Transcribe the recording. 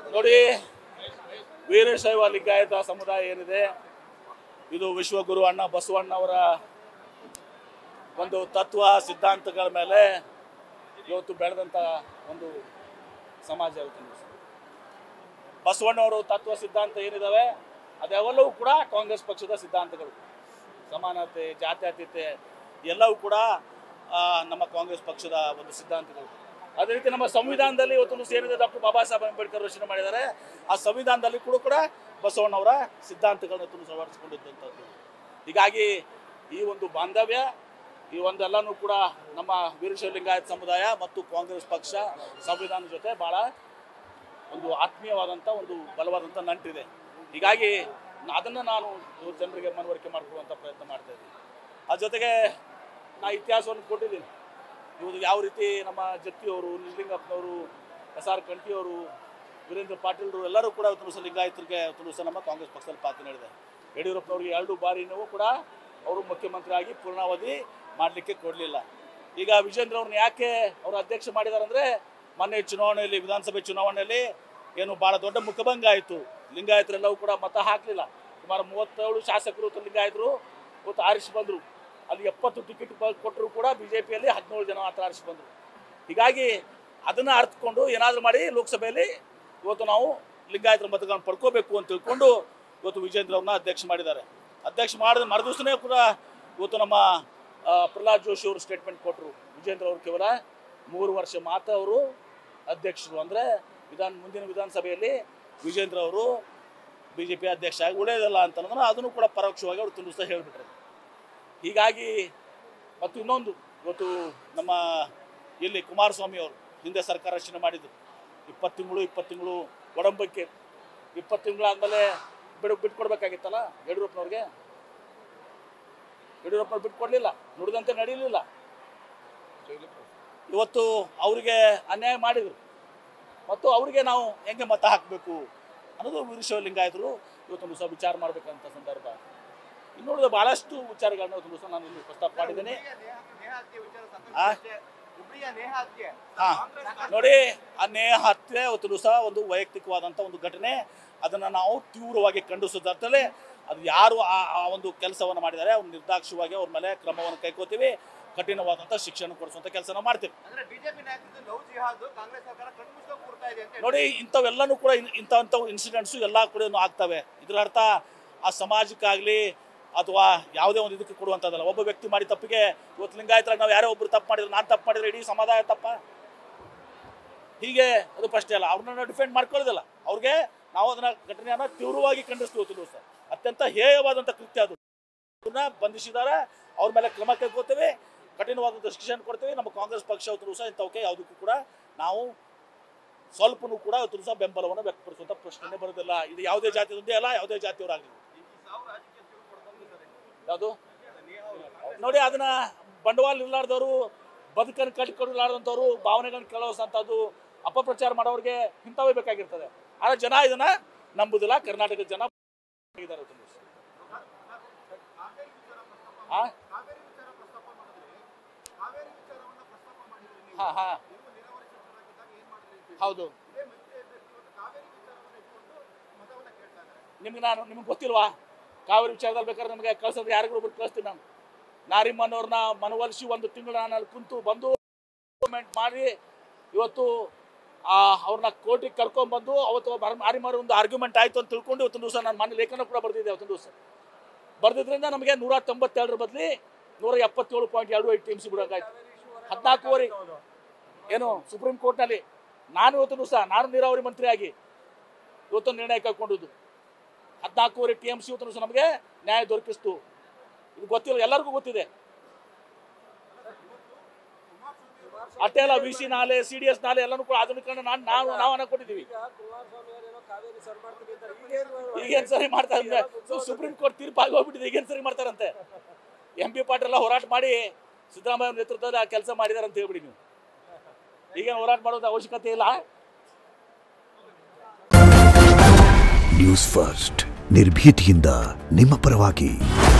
ನೋಡಿ ವೀರಶೈವ ಲಿಂಗಾಯತ ಸಮುದಾಯ ಏನಿದೆ ಇದು ವಿಶ್ವಗುರು ಅಣ್ಣ ಬಸವಣ್ಣವರ ಒಂದು ತತ್ವ ಸಿದ್ಧಾಂತಗಳ ಮೇಲೆ ಇವತ್ತು ಬೆಳೆದಂಥ ಒಂದು ಸಮಾಜ ಇವತ್ತು ಬಸವಣ್ಣವರು ತತ್ವ ಸಿದ್ಧಾಂತ ಏನಿದಾವೆ ಅದೆಲ್ಲವೂ ಕೂಡ ಕಾಂಗ್ರೆಸ್ ಪಕ್ಷದ ಸಿದ್ಧಾಂತಗಳು ಸಮಾನತೆ ಜಾತ್ಯತೀತೆ ಎಲ್ಲವೂ ಕೂಡ ಆ, ನಮ್ಮ ಕಾಂಗ್ರೆಸ್ ಪಕ್ಷದ ಒಂದು ಸಿದ್ಧಾಂತಗಳು ಅದೇ ರೀತಿ ನಮ್ಮ ಸಂವಿಧಾನದಲ್ಲಿ ಇವತ್ತು ಏನಿದೆ ಡಾಕ್ಟರ್ ಬಾಬಾ ಸಾಹೇಬ್ ಅಂಬೇಡ್ಕರ್ ರಚನೆ ಮಾಡಿದ್ದಾರೆ ಆ ಸಂವಿಧಾನದಲ್ಲಿ ಕೂಡ ಕೂಡ ಬಸವಣ್ಣವರ ಸಿದ್ಧಾಂತಗಳನ್ನು ಇವತ್ತು ಅಳವಡಿಸಿಕೊಂಡಿದ್ದಂಥದ್ದು ಹೀಗಾಗಿ ಈ ಒಂದು ಬಾಂಧವ್ಯ ಈ ಒಂದೆಲ್ಲನೂ ಕೂಡ ನಮ್ಮ ವೀರಶೈವ ಲಿಂಗಾಯತ ಸಮುದಾಯ ಮತ್ತು ಕಾಂಗ್ರೆಸ್ ಪಕ್ಷ ಸಂವಿಧಾನದ ಜೊತೆ ಭಾಳ ಒಂದು ಆತ್ಮೀಯವಾದಂಥ ಒಂದು ಬಲವಾದಂಥ ನಂಟಿದೆ ಹೀಗಾಗಿ ಅದನ್ನು ನಾನು ಇವ್ರ ಜನರಿಗೆ ಮನವರಿಕೆ ಮಾಡಿಕೊಡುವಂಥ ಪ್ರಯತ್ನ ಮಾಡ್ತಾ ಇದ್ದೀನಿ ಅದ್ರ ಜೊತೆಗೆ ನಾ ಇತಿಹಾಸವನ್ನು ಕೊಟ್ಟಿದ್ದೀನಿ ಇವರು ಯಾವ ರೀತಿ ನಮ್ಮ ಜತ್ತಿಯವರು ನಿಜಲಿಂಗಪ್ಪನವರು ಎಸ್ ಆರ್ ಕಂಠಿಯವರು ವೀರೇಂದ್ರ ಪಾಟೀಲ್ರು ಎಲ್ಲರೂ ಕೂಡ ಇವತ್ತು ದಿವಸ ಲಿಂಗಾಯತರಿಗೆ ಇವತ್ತು ದಿವಸ ನಮ್ಮ ಕಾಂಗ್ರೆಸ್ ಪಕ್ಷದಲ್ಲಿ ಪಾತ್ರ ನೀಡಿದೆ ಯಡಿಯೂರಪ್ಪನವ್ರಿಗೆ ಎರಡು ಬಾರಿನೂ ಕೂಡ ಅವರು ಮುಖ್ಯಮಂತ್ರಿ ಆಗಿ ಪೂರ್ಣಾವಧಿ ಮಾಡಲಿಕ್ಕೆ ಕೊಡಲಿಲ್ಲ ಈಗ ವಿಜೇಂದ್ರ ಅವ್ರನ್ನ ಯಾಕೆ ಅವರು ಅಧ್ಯಕ್ಷ ಮಾಡಿದ್ದಾರೆ ಅಂದರೆ ಮೊನ್ನೆ ಚುನಾವಣೆಯಲ್ಲಿ ವಿಧಾನಸಭೆ ಚುನಾವಣೆಯಲ್ಲಿ ಏನು ಭಾಳ ದೊಡ್ಡ ಮುಖಭಂಗ ಆಯಿತು ಲಿಂಗಾಯತರೆಲ್ಲವೂ ಕೂಡ ಮತ ಹಾಕಲಿಲ್ಲ ಸುಮಾರು ಮೂವತ್ತೇಳು ಶಾಸಕರು ಮತ್ತು ಲಿಂಗಾಯತರು ಇವತ್ತು ಆರಿಸಿ ಬಂದರು ಅಲ್ಲಿ ಎಪ್ಪತ್ತು ಟಿಕೆಟ್ ಕೊಟ್ಟರು ಕೂಡ ಬಿ ಜೆ ಪಿಯಲ್ಲಿ ಹದಿನೇಳು ಜನ ಮಾತ್ರ ಆರಿಸಿ ಬಂದರು ಹೀಗಾಗಿ ಅದನ್ನು ಅರ್ಥಕೊಂಡು ಏನಾದರೂ ಮಾಡಿ ಲೋಕಸಭೆಯಲ್ಲಿ ಇವತ್ತು ನಾವು ಲಿಂಗಾಯತರ ಮತಗಳನ್ನು ಪಡ್ಕೋಬೇಕು ಅಂತ ತಿಳ್ಕೊಂಡು ಇವತ್ತು ವಿಜೇಂದ್ರ ಅವ್ರನ್ನ ಅಧ್ಯಕ್ಷ ಮಾಡಿದ್ದಾರೆ ಅಧ್ಯಕ್ಷ ಮಾಡಿದ ಮರುದಿವಸನೇ ಕೂಡ ಇವತ್ತು ನಮ್ಮ ಆ, ಪ್ರಹ್ಲಾದ್ ಜೋಶಿ ಅವರು ಸ್ಟೇಟ್ಮೆಂಟ್ ಕೊಟ್ಟರು ವಿಜೇಂದ್ರ ಅವರು ಕೇವಲ ಮೂರು ವರ್ಷ ಮಾತ್ರ ಅವರು ಅಧ್ಯಕ್ಷರು ಅಂದರೆ ವಿಧಾನ ಮುಂದಿನ ವಿಧಾನಸಭೆಯಲ್ಲಿ ವಿಜೇಂದ್ರ ಅವರು ಬಿ ಜೆ ಪಿ ಅಧ್ಯಕ್ಷ ಆಗಿ ಉಳಿಯೋದಿಲ್ಲ ಅಂತ ಅನ್ನೋದನ್ನ ಅದನ್ನು ಕೂಡ ಪರೋಕ್ಷವಾಗಿ ಅವರು ತಿಳಿಸ್ತಾ ಹೇಳಿಬಿಟ್ರು ಹೀಗಾಗಿ ಮತ್ತು ಇನ್ನೊಂದು ಇವತ್ತು ನಮ್ಮ ಇಲ್ಲಿ ಕುಮಾರಸ್ವಾಮಿ ಅವರು ಹಿಂದೆ ಸರ್ಕಾರ ರಚನೆ ಮಾಡಿದ್ದು ಇಪ್ಪತ್ತು ತಿಂಗಳು ಇಪ್ಪತ್ತು ತಿಂಗಳು ಒಡಂಬಡಿಕೆ ಇಪ್ಪತ್ತು ತಿಂಗಳಾದಮೇಲೆ ಬಿಡು ಬಿಟ್ಕೊಡ್ಬೇಕಾಗಿತ್ತಲ್ಲ ಯಡಿಯೂರಪ್ಪನವ್ರಿಗೆ ಯಡಿಯೂರಪ್ಪನವ್ರು ಬಿಟ್ಕೊಡ್ಲಿಲ್ಲ ನುಡಿದಂತೆ ನಡೀಲಿಲ್ಲ ಇವತ್ತು ಅವರಿಗೆ ಅನ್ಯಾಯ ಮಾಡಿದರು ಮತ್ತು ಅವರಿಗೆ ನಾವು ಹೆಂಗೆ ಮತ ಹಾಕಬೇಕು ಅನ್ನೋದು ವೀರಶೈವ ಲಿಂಗಾಯತರು ಇವತ್ತೊಂದು ಸಹ ವಿಚಾರ ಮಾಡಬೇಕಂತ ಸಂದರ್ಭ ಇನ್ನುಳಿದ ಭಾಳಷ್ಟು ವಿಚಾರಗಳನ್ನ ಇವತ್ತು ದಿವಸ ನಾನು ಇಲ್ಲಿ ಪ್ರಸ್ತಾಪ ಮಾಡಿದ್ದೇನೆ ಆ? ಹಾ ನೋಡಿ ಆ ನೇಹ ಹತ್ಯೆ ಅವತ್ತು ದಿವಸ ಒಂದು ವೈಯಕ್ತಿಕವಾದಂಥ ಒಂದು ಘಟನೆ ಅದನ್ನು ನಾವು ತೀವ್ರವಾಗಿ ಖಂಡಿಸೋದರ್ಥದಲ್ಲಿ ಅದು ಯಾರು ಆ ಆ ಒಂದು ಕೆಲಸವನ್ನು ಮಾಡಿದ್ದಾರೆ ಅವ್ರು ನಿರ್ದಾಕ್ಷಿವಾಗಿ ಅವ್ರ ಮೇಲೆ ಕ್ರಮವನ್ನು ಕೈಕೋತೀವಿ ಕಠಿಣವಾದಂಥ ಶಿಕ್ಷಣ ಕೊಡಿಸುವಂಥ ಕೆಲಸ ನಾವು ಮಾಡ್ತೀವಿ ಅಂದ್ರೆ ಬಿಜೆಪಿ ನಾಯಕರು ಲವ್ ಜಿಹಾದ್ ಕಾಂಗ್ರೆಸ್ ಸರ್ಕಾರ ಕಣ್ಮುಚ್ಕೊಂಡು ಕೂರ್ತಾ ಇದೆ ಅಂತ ಹೇಳಿ. ನೋಡಿ ಇಂಥವೆಲ್ಲನೂ ಕೂಡ ಇನ್- ಇಂಥವಂಥವು ಇನ್ಸಿಡೆಂಟ್ಸು ಎಲ್ಲ ಕೂಡ ಆಗ್ತವೆ ಇದರ ಅರ್ಥ ಆ ಸಮಾಜಕ್ಕಾಗಲಿ ಅಥವಾ ಯಾವುದೇ ಒಂದು ಇದಕ್ಕೆ ಕೊಡುವಂಥದ್ದಲ್ಲ ಒಬ್ಬ ವ್ಯಕ್ತಿ ಮಾಡಿ ತಪ್ಪಿಗೆ ಇವತ್ತು ಲಿಂಗಾಯತರ ನಾವು ಯಾರೋ ಒಬ್ರು ತಪ್ಪು ಮಾಡಿದ್ರೆ ನಾನು ತಪ್ಪು ಮಾಡಿದ್ರೆ ಇಡೀ ಸಮಾದಾಯ ತಪ್ಪ ಹೀಗೆ ಅದು ಪ್ರಶ್ನೆ ಅಲ್ಲ ಅವ್ರನ್ನ ಡಿಫೆಂಡ್ ಮಾಡ್ಕೊಳ್ಳೋದಿಲ್ಲ ಅವ್ರಿಗೆ ನಾವು ಅದನ್ನ ಘಟನೆಯನ್ನ ತೀವ್ರವಾಗಿ ಖಂಡಿಸ್ತೀವಿ ಇವತ್ತು ದಿವಸ ಅತ್ಯಂತ ಹೇಯವಾದಂಥ ಕೃತ್ಯ ಅದು ಅವ್ರನ್ನ ಬಂಧಿಸಿದ್ದಾರೆ ಅವ್ರ ಮೇಲೆ ಕ್ರಮ ಕೈಗೊಳ್ತೇವೆ ಕಠಿಣವಾದಂಥ ಶಿಕ್ಷಣ ಕೊಡ್ತೇವೆ ನಮ್ಮ ಕಾಂಗ್ರೆಸ್ ಪಕ್ಷ ಇವತ್ತು ದಿವಸ ಇಂಥವಕ್ಕೆ ಯಾವುದಕ್ಕೂ ಕೂಡ ನಾವು ಸ್ವಲ್ಪನೂ ಕೂಡ ಇವತ್ತು ದಿವಸ ಬೆಂಬಲವನ್ನು ವ್ಯಕ್ತಪಡಿಸುವಂಥ ಪ್ರಶ್ನೆ ಬರೋದಿಲ್ಲ ಇದು ಯಾವುದೇ ಜಾತಿಯೊಂದೇ ಅಲ್ಲ ಯಾವುದೇ ಜಾತಿಯವರಾಗಲಿ ಯಾವುದು ನೋಡಿ ಅದನ್ನ ಬಂಡವಾಳ ಇರ್ಲಾರ್ದವರು ಬದುಕನ್ನು ಕಟ್ಟಿಕೊಡಲಾರ್ದಂಥವ್ರು ಭಾವನೆಗಳನ್ನ ಕೇಳೋಸಂಥದ್ದು ಅಪಪ್ರಚಾರ ಮಾಡೋರಿಗೆ ಇಂಥವೇ ಬೇಕಾಗಿರ್ತದೆ ಆದರೆ ಜನ ಇದನ್ನ ನಂಬುದಿಲ್ಲ ಕರ್ನಾಟಕದ ಜನ ಇದ್ದಾರೆ ಇವತ್ತು ದಿವಸ. ಆ? ಹಾ ಹಾ ಹೌದು ನಿಮ್ಗೆ ನಾನು ನಿಮ್ಗೆ ಗೊತ್ತಿಲ್ವಾ ಕಾವೇರಿ ವಿಚಾರದಲ್ಲಿ ಬೇಕಾದ್ರೆ ನಿಮಗೆ ಕಳ್ಸೋದು ಯಾರಿಗೂ ಒಬ್ರು ಕಳಿಸ್ತೀನಿ ನಾನು ನಾರಿಮ್ಮನವ್ರನ್ನ ಮನವೊಲಿಸಿ ಒಂದು ತಿಂಗಳು ನಾನು ಅಲ್ಲಿ ಕುಂತು ಬಂದು movement ಮಾಡಿ ಇವತ್ತು ಆ, ಅವ್ರನ್ನ ಕೋರ್ಟಿಗೆ ಕರ್ಕೊಂಡ್ಬಂದು ಅವತ್ತು ನಾರಿಮ್ಮರ ಒಂದು ಆರ್ಗ್ಯುಮೆಂಟ್ ಆಯಿತು ಅಂತ ತಿಳ್ಕೊಂಡು ಇವತ್ತು ದಿವಸ ನಾನು ಮನೆ ಲೇಖನ ಕೂಡ ಬರೆದಿದ್ದೆ ಅವತ್ತು ದಿವಸ ಬರೆದಿದ್ರಿಂದ ನಮಗೆ ನೂರ ತೊಂಬತ್ತೆರಡರ ಬದಲಿ ನೂರ ಎಪ್ಪತ್ತೇಳು ಪಾಯಿಂಟ್ ಎರಡು ಐದು ಟಿ ಎಮ್ ಸಿ ಬಿಡೋಕ್ಕಾಯ್ತು ಹದಿನಾಲ್ಕೂವರೆ ಏನು ಸುಪ್ರೀಂ ಕೋರ್ಟ್ನಲ್ಲಿ ನಾನು ಇವತ್ತು ದಿವಸ ನಾನು ನೀರಾವರಿ ಮಂತ್ರಿಯಾಗಿ ಇವತ್ತು ನಿರ್ಣಯ ಕೈಗೊಂಡಿದ್ದು ಹದಿನಾಲ್ಕೂವರೆ ಟಿ ಎಮ್ ಸಿ ಇವತ್ತು ದಿವಸ ನಮಗೆ ನ್ಯಾಯ ದೊರಕಿಸ್ತು ಇದು ಗೊತ್ತಿಲ್ಲ ಎಲ್ಲರಿಗೂ ಗೊತ್ತಿದೆ ಅಷ್ಟೇ ಅಲ್ಲ ವಿ ಸಿ ನಾಲೆ ಸಿ ಡಿ ಎಸ್ ನಾಲೆ ಎಲ್ಲನೂ ಕೂಡ ಆಧುನೀಕರಣ ನಾನು ನಾವು ನಾವು ಅನ್ನ ಕೊಟ್ಟಿದ್ದೀವಿ ಈಗೇನು ಸರಿ ಮಾಡ್ತಾರೆ ಅಂದ್ರೆ ಸು- ಸುಪ್ರೀಂ ಕೋರ್ಟ್ ತೀರ್ಪು ಆಗಿ ಹೋಗ್ಬಿಟ್ಟಿದೆ ಈಗೇನು ಸರಿ ಮಾಡ್ತಾರಂತೆ ಎಂ ಪಿ ಪಾಟೀಲ್ ಎಲ್ಲ ಹೋರಾಟ ಮಾಡಿ ಸಿದ್ದರಾಮಯ್ಯ ನೇತೃತ್ವದಲ್ಲಿ ಆ ಕೆಲಸ ಮಾಡಿದಾರೆ ಅಂತ ಹೇಳ್ಬಿಡಿ ನೀವು ಈಗೇನು ಹೋರಾಟ ಮಾಡೋದು ಅವಶ್ಯಕತೆ ಇಲ್ಲ ನ್ಯೂಸ್ ಫಸ್ಟ್ ನಿರ್ಭೀತಿಯಿಂದ ನಿಮ್ಮ ಪರವಾಗಿ